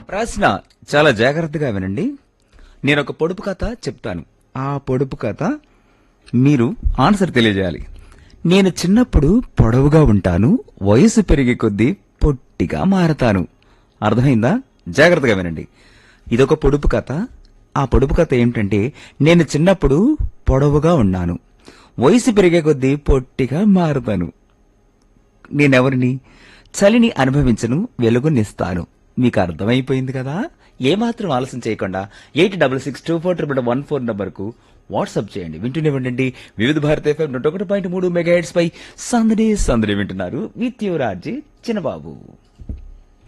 ప్రశ్న చాలా జాగ్రత్తగా వినండి నేను ఒక పొడుపు కథ చెప్తాను ఆ పొడుపు కథ మీరు ఆన్సర్ తెలియజేయాలి నేను చిన్నప్పుడు పొడవుగా ఉంటాను వయసు పెరిగే కొద్దీ పొట్టిగా మారతాను అర్థమైందా జాగ్రత్తగా వినండి ఇదొక పొడుపు కథ ఆ పొడుపు కథ ఏమిటంటే నేను చిన్నప్పుడు పొడవుగా ఉన్నాను వయసు పెరిగే కొద్దీ పొట్టిగా మారుతాను నేనెవరిని చలిని అనుభవించను వెలుగునిస్తాను మీకు అర్థమైపోయింది కదా ఏమాత్రం ఆలస్యం చేయకుండా eight double six two four triple one four number కు వాట్సాప్ చేయండి వింటూనే ఉండండి వివిధ భారత ఎఫ్ఎం నూట ఒకటి పాయింట్ మూడు మెగా హెడ్స్ పై సందడి సందడి వింటున్నారు విత్ యువరాజీ చిన్నబాబు